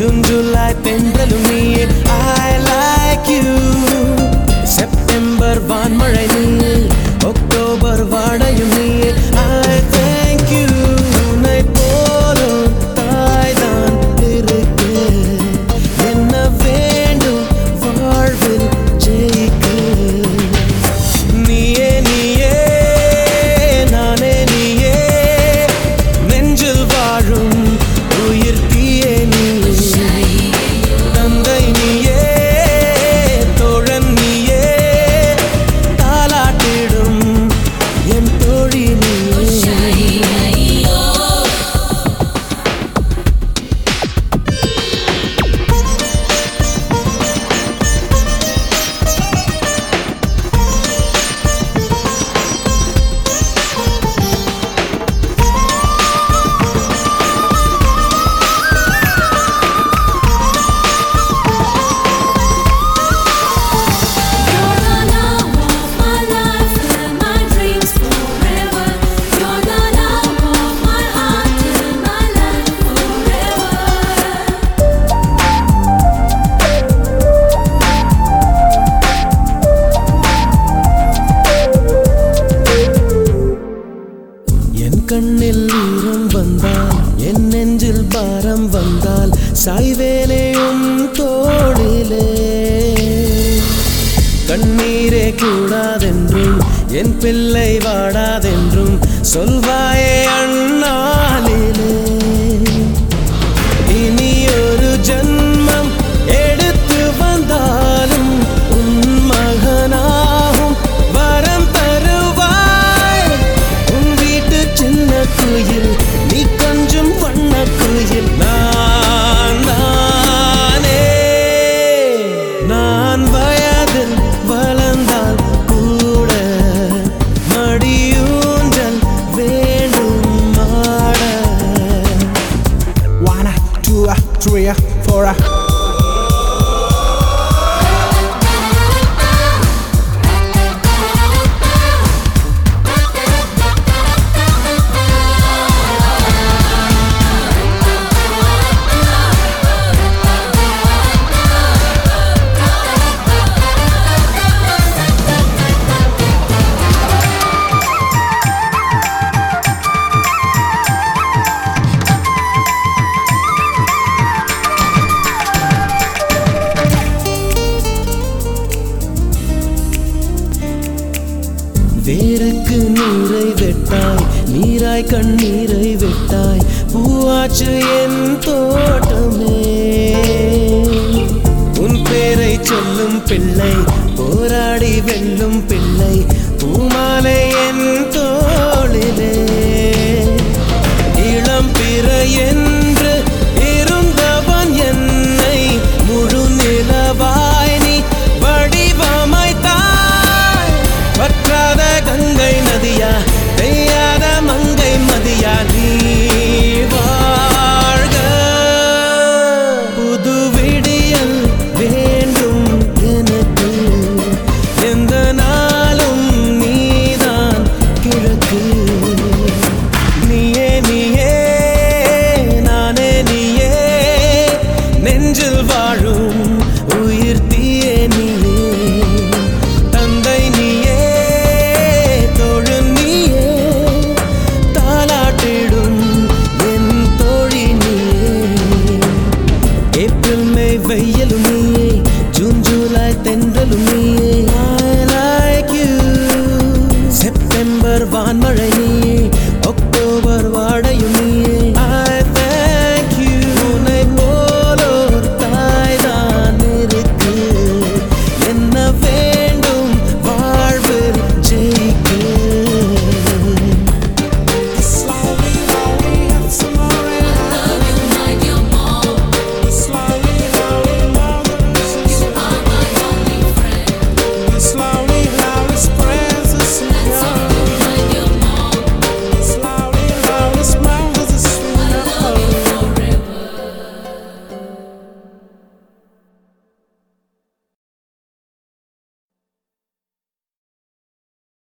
June July தென்றலும் நீயே I like you September வான்மழை நீ அக்டோபர் வாடையும் நீயே ஐ தேங்க் யூ உன்னை போலும் தாய்தான் இருக்கு என்ன வேண்டும் வாழ்வில் ஜெயிக்க நீயே நீயே நானே நீயே நெஞ்சில் வாழும் உயிர் தீயே நீ தந்தை நீயே தோழன் நீயே தாலாட்டிடும் என் தோழி நீயே You're the love of my life and my dreams forever. You're the love of my heart and my life forever. என் கண்ணில் ஈரம் வந்தால் என் நெஞ்சில் பாரம் வந்தால் சாய்வேலையும் தோளிலே கண்ணீரே கூடாதென்றும் என் பிள்ளை வாடாதென்றும் சொல்வாயே அண்ணாலிலே இனி ஒரு ஜன்மம் எடுத்து வந்தாலும் உன் மகனாகும் வரம் தருவாய் உன் வீட்டு சின்ன குயில் நீ கொஞ்சம் வண்ண குயில் நான் தானே நான் வயதில் வளர்ந்தால் கூட மடியூஞ்சல் வேண்டும் ஆட One, two, three, four. வேருக்கு நீரை வெட்டாய் நீராய் கண்ணீரை வெட்டாய் பூவாச்சு என் தோட்ட